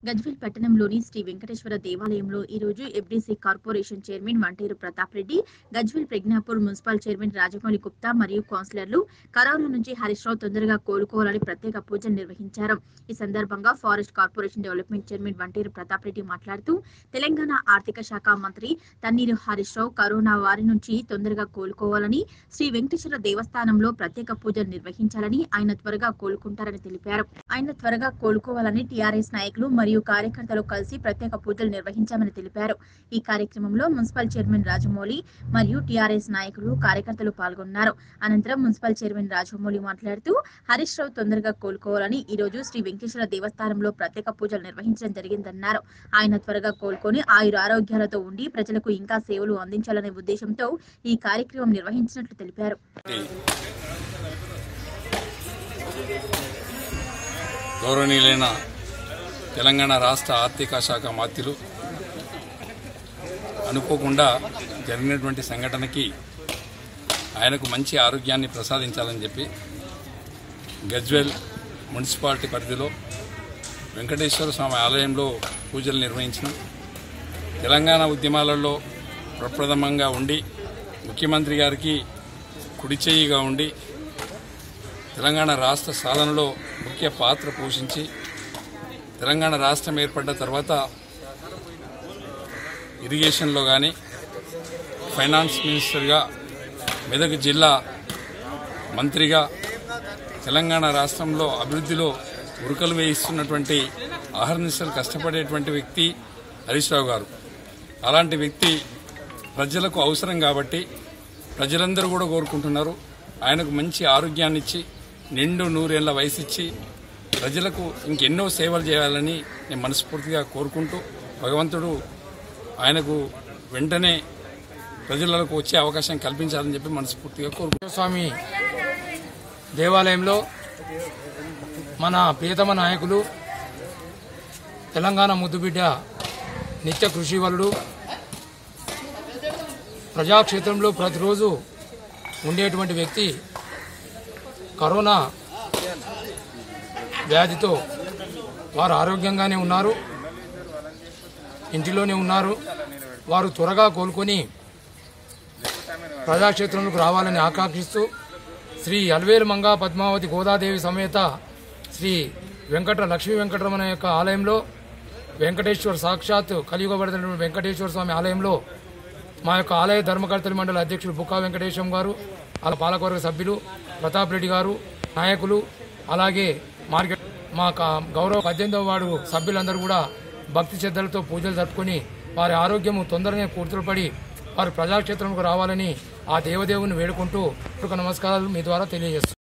గజ్వేల్ పట్టణంలోని శ్రీ వెంకటేశ్వర దేవాలయంలో ఈ రోజు FDC corporation chairman Vanteru Pratap Reddy Gajwel Pragnapur municipal chairman Rajamouli Gupta మరియు కౌన్సిలర్లు కరోనా నుంచి హరీష్ రావు తొందరగా కోలుకోవాలని ప్రత్యేక పూజలు నిర్వహించారు ఈ సందర్భంగా forest corporation development chairman Vanteru Pratap Reddy మాట్లాడుతూ తెలంగాణ ఆర్థిక శాఖ మంత్రి తన్నీరు హరీష్ రావు కరోనా వారి నుంచి తొందరగా కోలుకోవాలని శ్రీ వెంకటేశ్వర దేవస్థానంలో ప్రత్యేక పూజలు నిర్వహించాలని ఆయన త్వరగా కోలుకుంటారని తెలిపారు ఆయన త్వరగా కోలుకోవాలని టీఆర్ఎస్ నాయకులు మరియు కార్యకర్తలు కలిసి ప్రత్యేక పూజలు నిర్వహించామని తెలిపారు ఈ కార్యక్రమంలో మున్సిపల్ చైర్మన్ రాజమౌళి మరియు టీఆర్ఎస్ నాయకులు కార్యకర్తలు పాల్గొన్నారు అనంతరం మున్సిపల్ చైర్మన్ రాజమౌళి మాట్లాడుతూ హరీష్ రావు తొందరగా కోలుకోవాలని ఈ రోజు శ్రీ వెంకటేశ్వర దేవస్థానంలో ప్రత్యేక పూజలు నిర్వహించడం జరిగిందన్నారు ఆయన త్వరగా కోలుకొని ఆయుర ఆరోగ్యాలతో ఉండి ప్రజలకు ఇంకా సేవలు అందించాలనే ఉద్దేశంతో ఈ కార్యక్రమం నిర్వహించినట్లు తెలిపారు గౌరవనీయులైన తెలంగాణ రాష్ట్ర ఆర్థిక శాఖ మాత్యులు అనుకోకుండా జరిగినటువంటి సంఘటనకి ఆయనకు మంచి ఆరోగ్యాన్ని ప్రసాదించాలని చెప్పి గజ్వెల్ మున్సిపాలిటీ పరిధిలో వెంకటేశ్వర స్వామి ఆలయంలో పూజలు నిర్వహించినాం తెలంగాణ ఉద్యమాలలో ప్రప్రథమంగా ఉండి ముఖ్యమంత్రి గారికి కుడి చేయిగా ఉండి తెలంగాణ రాష్ట్ర సాధనలో ముఖ్య పాత్ర పోషించి తెలంగాణ రాష్ట్రం ఏర్పడ్డ తర్వాత ఇరిగేషన్లో కానీ ఫైనాన్స్ మినిస్టర్గా మెదక్ జిల్లా మంత్రిగా తెలంగాణ రాష్ట్రంలో అభివృద్ధిలో ఉరుకలు వేయిస్తున్నటువంటి అహర్నిశలు కష్టపడేటువంటి వ్యక్తి హరీష్ రావు గారు అలాంటి వ్యక్తి ప్రజలకు అవసరం కాబట్టి ప్రజలందరూ కూడా కోరుకుంటున్నారు ఆయనకు మంచి ఆరోగ్యాన్ని ఇచ్చి నిండు నూరేళ్ల వయసు ఇచ్చి ప్రజలకు ఇంకెన్నో సేవలు చేయాలని నేను మనస్ఫూర్తిగా కోరుకుంటూ భగవంతుడు ఆయనకు వెంటనే ప్రజలకు వచ్చే అవకాశం కల్పించాలని చెప్పి మనస్ఫూర్తిగా కోరుకుంటున్నాను స్వామి దేవాలయంలో మన ప్రియతమ నాయకులు తెలంగాణ ముద్దుబిడ్డ నిత్య కృషివలుడు ప్రజాక్షేత్రంలో ప్రతిరోజు ఉండేటువంటి వ్యక్తి కరోనా వ్యాధితో వారు ఆరోగ్యంగానే ఉన్నారు ఇంటిలోనే ఉన్నారు వారు త్వరగా కోలుకొని ప్రజాక్షేత్రంలోకి రావాలని ఆకాంక్షిస్తూ శ్రీ అల్వేలు మంగా పద్మావతి గోదాదేవి సమేత శ్రీ వెంకట లక్ష్మీ వెంకటరమణ యొక్క ఆలయంలో వెంకటేశ్వర సాక్షాత్ కలియుగబడినటువంటి వెంకటేశ్వర స్వామి ఆలయంలో మా యొక్క ఆలయ ధర్మకర్తల మండలి అధ్యక్షులు బుక్కా వెంకటేశం గారు అలా పాలకవర్గ సభ్యులు ప్రతాప్ రెడ్డి గారు నాయకులు అలాగే మార్కెట్ మా క- గౌరవ పద్దెనిమిదవ వార్డు సభ్యులందరూ కూడా భక్తి శ్రద్ధలతో పూజలు జరుపుకొని వారి ఆరోగ్యము తొందరనే పూర్తుపడి వారు ప్రజాక్షేత్రంకు రావాలని ఆ దేవదేవుని వేడుకుంటూ ఒక నమస్కారాలు మీ ద్వారా తెలియజేస్తున్నాను